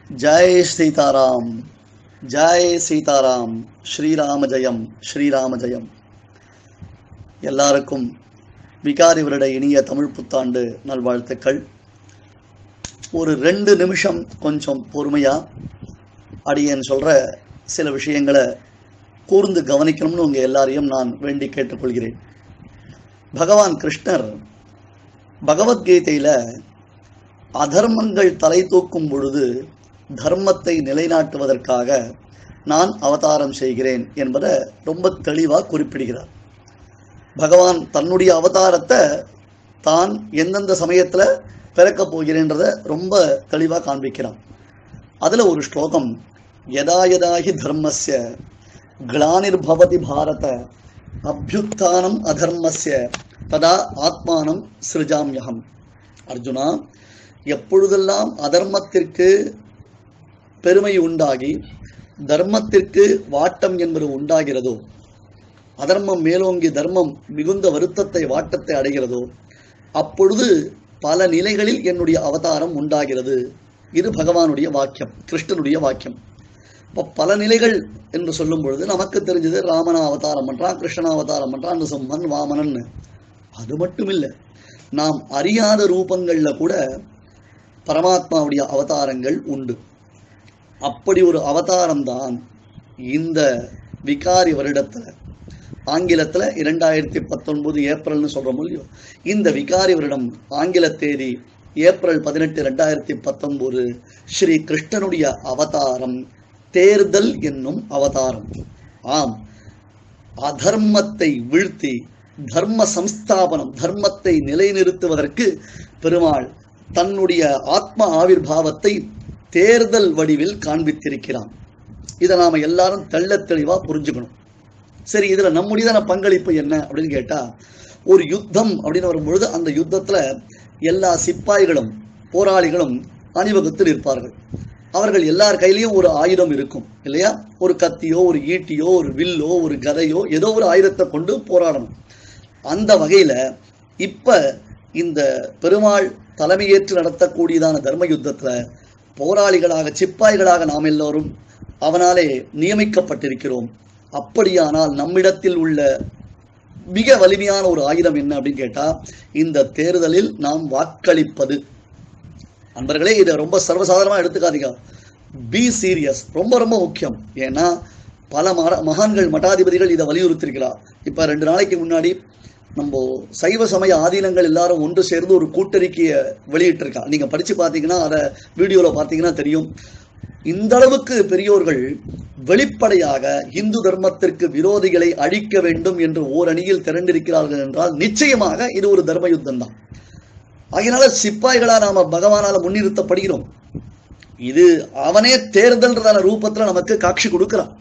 ஜெய் சீதாராம் ஜெய் சீதாராம் ஸ்ரீராம ஜெயம் ஸ்ரீராம ஜெயம் எல்லாருக்கும் விகாரி வருட இனிய தமிழ் புத்தாண்டு நல்வாழ்த்துக்கள் ஒரு ரெண்டு நிமிஷம் கொஞ்சம் பொறுமையா அடியேன் சொல்ற சில விஷயங்களை கூர்ந்து கவனிக்கணும்னு உங்க எல்லாரையும் நான் வேண்டி கேட்டுக்கொள்கிறேன் பகவான் கிருஷ்ணர் பகவத்கீதையில அதர்மங்கள் தலை தூக்கும் பொழுது தர்மத்தை நிலைநாட்டுவதற்காக நான் அவதாரம் செய்கிறேன் என்பதை ரொம்ப தெளிவாக குறிப்பிடுகிறார் பகவான் தன்னுடைய அவதாரத்தை தான் எந்தெந்த சமயத்தில் பிறக்க போகிறேன்றத ரொம்ப தெளிவாக காண்பிக்கிறான் அதில் ஒரு ஸ்லோகம் யதா யதாஹி தர்மஸ்ய கிளானிர்பவதி பாரத அபியுத்தானம் அதர்மஸ்ய ததா ஆத்மானம் சிருஜாமியகம் அர்ஜுனா எப்பொழுதெல்லாம் அதர்மத்திற்கு பெருமை உண்டாகி தர்மத்திற்கு வாட்டம் என்பது உண்டாகிறதோ அதர்மம் மேலோங்கி தர்மம் மிகுந்த வருத்தத்தை வாட்டத்தை அடைகிறதோ அப்பொழுது பல நிலைகளில் என்னுடைய அவதாரம் உண்டாகிறது இது பகவானுடைய வாக்கியம் கிருஷ்ணனுடைய வாக்கியம் இப்போ பல நிலைகள் என்று சொல்லும் பொழுது நமக்கு தெரிஞ்சது ராமனா அவதாரம் பண்றான் கிருஷ்ணனா அவதாரம் பண்றான் நிசம்மன் வாமனன் அது மட்டும் இல்லை நாம் அறியாத ரூபங்கள்ல கூட பரமாத்மாவுடைய அவதாரங்கள் உண்டு அப்படி ஒரு அவதாரம் தான் இந்த விகாரி வருடத்துல ஆங்கிலத்துல இரண்டாயிரத்தி பத்தொன்பது ஏப்ரல்னு சொல்றோம் இல்லையோ இந்த விகாரி வருடம் ஆங்கில தேதி ஏப்ரல் பதினெட்டு ரெண்டாயிரத்தி பத்தொன்பது ஸ்ரீ கிருஷ்ணனுடைய அவதாரம் தேர்தல் என்னும் அவதாரம் ஆம் அதர்மத்தை வீழ்த்தி தர்ம சம்ஸ்தாபனம் தர்மத்தை நிலைநிறுத்துவதற்கு பெருமாள் தன்னுடைய ஆத்ம ஆவிர்வாவத்தை தேர்தல் வடிவில் காண்பித்திருக்கிறான் இதை நாம எல்லாரும் தெள்ள தெளிவா புரிஞ்சுக்கணும் சரி இதுல நம்முடையதான பங்களிப்பு என்ன அப்படின்னு கேட்டா ஒரு யுத்தம் அப்படின்னு வரும்பொழுது அந்த யுத்தத்துல எல்லா சிப்பாய்களும் போராளிகளும் அணிவகுத்தில் இருப்பார்கள் அவர்கள் எல்லார் கையிலையும் ஒரு ஆயுதம் இருக்கும் இல்லையா ஒரு கத்தியோ ஒரு ஈட்டியோ ஒரு வில்லோ ஒரு கதையோ ஏதோ ஒரு ஆயுதத்தை கொண்டு போராடணும் அந்த வகையில இப்ப இந்த பெருமாள் தலைமையேற்று நடத்தக்கூடியதான தர்ம யுத்தத்துல போராளிகளாக சிப்பாய்களாக நாம் எல்லோரும் அவனாலே நியமிக்கப்பட்டிருக்கிறோம் அப்படியானால் நம்மிடத்தில் உள்ள மிக வலிமையான ஒரு ஆயுதம் என்ன அப்படின்னு கேட்டா இந்த தேர்தலில் நாம் வாக்களிப்பது நண்பர்களே இதை ரொம்ப சர்வசாதாரணமாக எடுத்துக்காதீங்க பி சீரியஸ் ரொம்ப ரொம்ப முக்கியம் ஏன்னா பல மர மகான்கள் மட்டாதிபதிகள் இதை வலியுறுத்திருக்கிறார் இப்போ ரெண்டு நாளைக்கு முன்னாடி நம்ம சைவ சமய ஆதீனங்கள் எல்லாரும் ஒன்று சேர்ந்து ஒரு கூட்டறிக்கையை வெளியிட்டிருக்கா நீங்க படிச்சு பார்த்தீங்கன்னா அதை வீடியோவில் பார்த்தீங்கன்னா தெரியும் இந்த அளவுக்கு பெரியோர்கள் வெளிப்படையாக இந்து தர்மத்திற்கு விரோதிகளை அழிக்க வேண்டும் என்று ஓரணியில் திரண்டிருக்கிறார்கள் என்றால் நிச்சயமாக இது ஒரு தர்ம யுத்தம் தான் அதனால சிப்பாய்களா நாம பகவானால முன்னிறுத்தப்படுகிறோம் இது அவனே தேர்தல்ன்றதான ரூபத்துல நமக்கு காட்சி கொடுக்கிறான்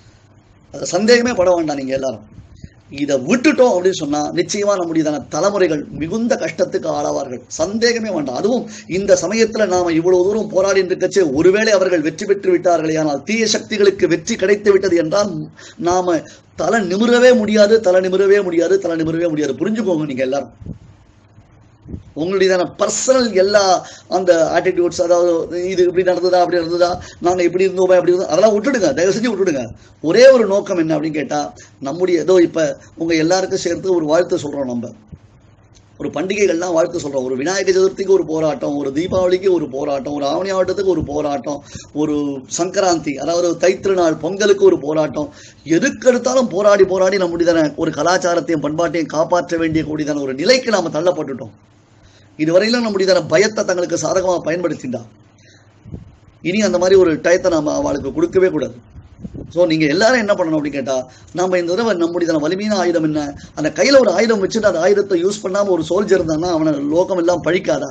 அது சந்தேகமே பட வேண்டாம் நீங்க எல்லாரும் இதை விட்டுட்டோம் அப்படின்னு சொன்னா நிச்சயமா நம்முடையதான தலைமுறைகள் மிகுந்த கஷ்டத்துக்கு ஆளாவார்கள் சந்தேகமே வேண்டாம் அதுவும் இந்த சமயத்துல நாம இவ்வளவு தூரம் போராடி இருக்கச்சே ஒருவேளை அவர்கள் வெற்றி பெற்று விட்டார்களே ஆனால் தீய சக்திகளுக்கு வெற்றி கிடைத்து விட்டது என்றால் நாம தலை நிமிரவே முடியாது தலை நிமிரவே முடியாது தலை நிமிரவே முடியாது புரிஞ்சுக்கோங்க நீங்க எல்லாரும் உங்களுடையதான பர்சனல் எல்லா அந்த ஆட்டிடியூட்ஸ் அதாவது இது இப்படி நடந்ததா அப்படி நடந்ததா நாங்கள் இப்படி இருந்தோமா அப்படி இருந்தோம் அதெல்லாம் விட்டுடுங்க தயவு செஞ்சு விட்டுடுங்க ஒரே ஒரு நோக்கம் என்ன அப்படின்னு கேட்டால் நம்முடைய ஏதோ இப்போ உங்கள் எல்லாருக்கும் சேர்த்து ஒரு வாழ்த்து சொல்கிறோம் நம்ம ஒரு பண்டிகைகள்லாம் வாழ்த்து சொல்கிறோம் ஒரு விநாயகர் சதுர்த்திக்கு ஒரு போராட்டம் ஒரு தீபாவளிக்கு ஒரு போராட்டம் ஒரு ஆவணி ஆட்டத்துக்கு ஒரு போராட்டம் ஒரு சங்கராந்தி அதாவது தைத்திருநாள் பொங்கலுக்கு ஒரு போராட்டம் எதுக்கெடுத்தாலும் போராடி போராடி நம்முடையதான ஒரு கலாச்சாரத்தையும் பண்பாட்டையும் காப்பாற்ற வேண்டிய கூடியதான ஒரு நிலைக்கு நாம் தள்ளப்பட்டுட்டோம் இதுவரையிலும் நம்முடைய பயத்தை தங்களுக்கு சாதகமாக பயன்படுத்திண்டா இனி அந்த மாதிரி ஒரு டயத்தை நம்ம அவளுக்கு கொடுக்கவே கூடாது ஸோ நீங்கள் எல்லாரும் என்ன பண்ணணும் அப்படின்னு கேட்டால் நம்ம இந்த தடவை நம்முடைய வலிமையான ஆயுதம் என்ன அந்த கையில் ஒரு ஆயுதம் வச்சுட்டு அந்த ஆயுதத்தை யூஸ் பண்ணாமல் ஒரு சோல்ஜர் இருந்தான்னா அவனை லோகம் எல்லாம் பழிக்காதா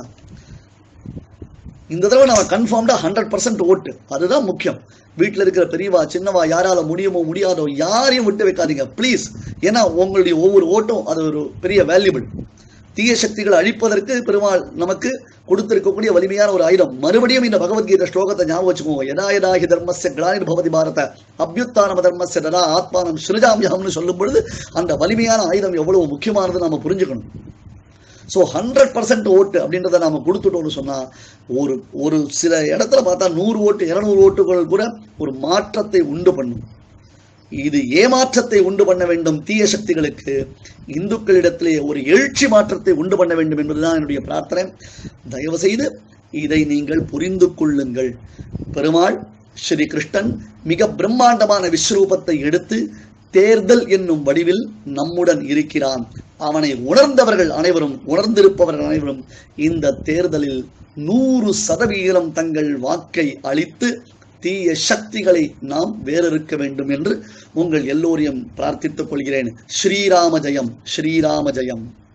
இந்த தடவை நம்ம கன்ஃபார்ம்டாக ஹண்ட்ரட் பர்சன்ட் ஓட்டு அதுதான் முக்கியம் வீட்டில் இருக்கிற பெரியவா சின்னவா யாரால முடியுமோ முடியாதோ யாரையும் விட்டு வைக்காதீங்க ப்ளீஸ் ஏன்னா உங்களுடைய ஒவ்வொரு ஓட்டும் அது ஒரு பெரிய வேல்யூபிள் தீய சக்திகளை அழிப்பதற்கு பெருமாள் நமக்கு கொடுத்திருக்கக்கூடிய வலிமையான ஒரு ஆயுதம் மறுபடியும் இந்த பகவத்கீதை ஸ்லோகத்தை ஞாபகம் வச்சுக்கோங்க யதா யதாஹி தர்மஸ்ய கிளானிர் பவதி பாரத அபியுத்தானம தர்மஸ்ய ததா ஆத்மானம் சிறுஜாமியகம்னு சொல்லும் பொழுது அந்த வலிமையான ஆயுதம் எவ்வளவு முக்கியமானது நாம புரிஞ்சுக்கணும் ஸோ ஹண்ட்ரட் பர்சன்ட் ஓட்டு அப்படின்றத நாம கொடுத்துட்டோம்னு சொன்னா ஒரு ஒரு சில இடத்துல பார்த்தா நூறு ஓட்டு இருநூறு ஓட்டுகள் கூட ஒரு மாற்றத்தை உண்டு பண்ணும் இது ஏமாற்றத்தை உண்டு பண்ண வேண்டும் தீய சக்திகளுக்கு இந்துக்களிடத்திலே ஒரு எழுச்சி மாற்றத்தை உண்டு பண்ண வேண்டும் என்பதுதான் என்னுடைய பிரார்த்தனை தயவு செய்து இதை நீங்கள் புரிந்து கொள்ளுங்கள் பெருமாள் ஸ்ரீ கிருஷ்ணன் மிக பிரம்மாண்டமான விஸ்வரூபத்தை எடுத்து தேர்தல் என்னும் வடிவில் நம்முடன் இருக்கிறான் அவனை உணர்ந்தவர்கள் அனைவரும் உணர்ந்திருப்பவர்கள் அனைவரும் இந்த தேர்தலில் நூறு சதவீதம் தங்கள் வாக்கை அளித்து தீய சக்திகளை நாம் வேறறுக்க வேண்டும் என்று உங்கள் எல்லோரையும் பிரார்த்தித்துக் கொள்கிறேன் ஸ்ரீராம ஜெயம் ஸ்ரீராம ஜெயம்